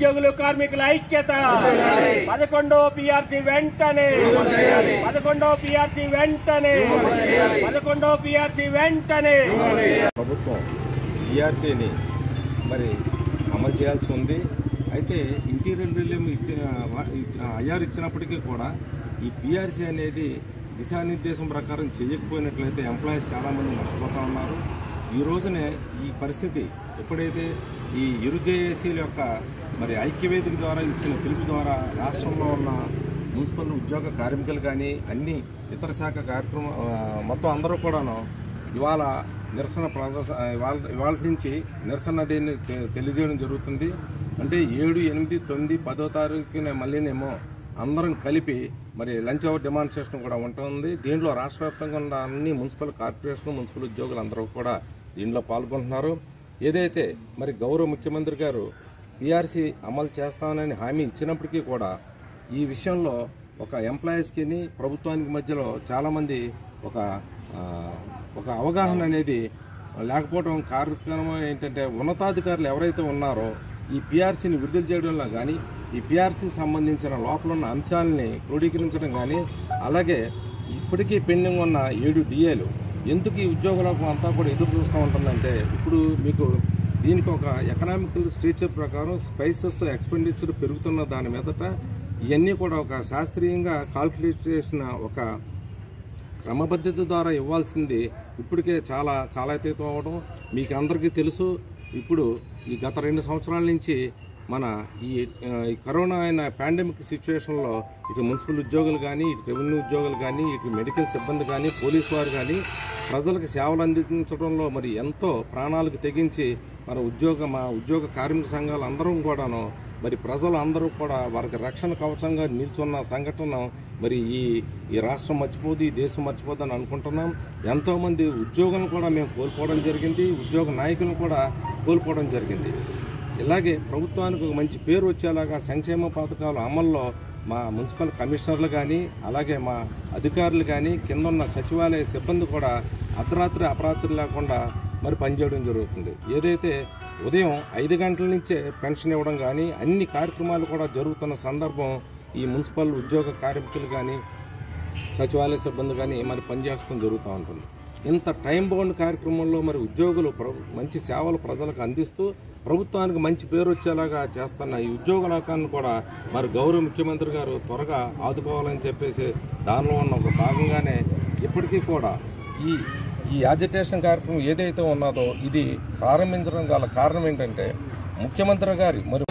ఉద్యోగులు కార్మికుల ఐక్యత పదకొండో పిఆర్సీ వెంటనే పదకొండో పిఆర్సీ వెంటనే పదకొండో పిఆర్సీ వెంటనే ప్రభుత్వం ఈఆర్సీని మరి అమలు చేయాల్సి ఉంది అయితే ఇంటీరియర్ రిలీం ఇచ్చిన ఐఆర్ ఇచ్చినప్పటికీ కూడా ఈ పిఆర్సీ అనేది దిశానిర్దేశం ప్రకారం చేయకపోయినట్లయితే ఎంప్లాయీస్ చాలామంది నష్టపోతూ ఉన్నారు ఈ రోజునే ఈ పరిస్థితి ఎప్పుడైతే ఈ ఇరు జేఏసీల యొక్క మరి ఐక్యవేదిక ద్వారా ఇచ్చిన పిలుపు ద్వారా రాష్ట్రంలో ఉన్న మున్సిపల్ ఉద్యోగ కార్మికులు కానీ అన్ని ఇతర శాఖ కార్యక్రమం ఆ, మొత్తం అందరూ కూడాను ఇవాళ నిరసన ప్రదర్శ ఇవాళ ఇవాళ నుంచి నిరసన దీన్ని తె- తెలియజేయడం జరుగుతుంది అంటే ఏడు ఎనిమిది తొమ్మిది పదో తారీఖున మళ్ళీనేమో అందరం కలిపి మరి లంచ్ అవర్ డెమాన్స్ట్రేషన్ కూడా ఉంటుంది దీంట్లో రాష్ట్ర వ్యాప్తంగా ఉన్న అన్ని మున్సిపల్ కార్పొరేషన్ మున్సిపల్ ఉద్యోగులు అందరూ కూడా దీంట్లో పాల్గొంటున్నారు ఏదైతే మరి గౌరవ ముఖ్యమంత్రి గారు పీఆర్సీ అమలు చేస్తామని హామీ ఇచ్చినప్పటికీ కూడా ఈ విషయంలో ఒక ఎంప్లాయీస్కి ప్రభుత్వానికి మధ్యలో చాలామంది ఒక ఆ, ఒక అవగాహన అనేది లేకపోవడం కార్యక్రమం ఏంటంటే ఉన్నతాధికారులు ఎవరైతే ఉన్నారో ఈ పిఆర్సీని విడుదల చేయడంలో కానీ ఈ పిఆర్సీకి సంబంధించిన లోపల ఉన్న అంశాలని క్రోడీకరించడం కానీ అలాగే ఇప్పటికీ పెండింగ్ ఉన్న ఏడు డిఏలు ఎందుకు ఈ ఉద్యోగులకు అంతా కూడా ఎదురు చూస్తూ ఉంటుందంటే ఇప్పుడు మీకు దీనికి ఒక ఎకనామికల్ స్ట్రక్చర్ ప్రకారం స్పైసెస్ ఎక్స్పెండిచర్ పెరుగుతున్న దాని మీదట ఇవన్నీ కూడా ఒక శాస్త్రీయంగా కాల్కులేట్ చేసిన ఒక క్రమబద్ధత ద్వారా ఇవ్వాల్సింది ఇప్పటికే చాలా కాలాతీతం అవ్వడం మీకు అందరికీ తెలుసు ఇప్పుడు ఈ గత రెండు సంవత్సరాల నుంచి మన ఈ ఆ, ఈ కరోనా అయిన పాండమిక్ సిచ్యువేషన్లో ఇటు మున్సిపల్ ఉద్యోగులు కానీ ఇటు రెవెన్యూ ఉద్యోగులు కానీ ఇటు మెడికల్ సిబ్బంది కానీ పోలీసు వారు కానీ ప్రజలకు సేవలు అందించడంలో మరి ఎంతో ప్రాణాలకు తెగించి మన ఉద్యోగ మా ఉద్యోగ కార్మిక సంఘాలు అందరం కూడాను మరి ప్రజలు అందరూ కూడా వారికి రక్షణ కవచంగా నిల్చున్న సంఘటన మరి ఈ ఈ రాష్ట్రం మర్చిపోదు ఈ దేశం మర్చిపోదు అని అనుకుంటున్నాం ఎంతోమంది ఉద్యోగులను కూడా మేము కోల్పోవడం జరిగింది ఉద్యోగ నాయకులను కూడా కోల్పోవడం జరిగింది ఇలాగే ప్రభుత్వానికి ఒక మంచి పేరు వచ్చేలాగా సంక్షేమ పథకాల అమల్లో మా మున్సిపల్ కమిషనర్లు కానీ అలాగే మా అధికారులు కానీ కింద ఉన్న సచివాలయ సిబ్బంది కూడా అర్ధరాత్రి అపరాత్రి లేకుండా మరి పనిచేయడం జరుగుతుంది ఏదైతే ఉదయం ఐదు గంటల నుంచే పెన్షన్ ఇవ్వడం కానీ అన్ని కార్యక్రమాలు కూడా జరుగుతున్న సందర్భం ఈ మున్సిపల్ ఉద్యోగ కార్మికులు కానీ సచివాలయ సిబ్బంది కానీ మరి పనిచేయడం జరుగుతూ ఉంటుంది ఇంత టైం బౌండ్ కార్యక్రమంలో మరి ఉద్యోగులు ప్ర- మంచి సేవలు ప్రజలకు అందిస్తూ ప్రభుత్వానికి మంచి పేరు వచ్చేలాగా చేస్తున్న ఈ ఉద్యోగ లోకాన్ని కూడా మరి గౌరవ ముఖ్యమంత్రి గారు త్వరగా ఆదుకోవాలని చెప్పేసి దానిలో ఉన్న ఒక భాగంగానే ఇప్పటికీ కూడా ఈ ఈ యాజిటేషన్ కార్యక్రమం ఏదైతే ఉన్నదో ఇది ప్రారంభించడం గల కారణం ఏంటంటే ముఖ్యమంత్రి గారి మరి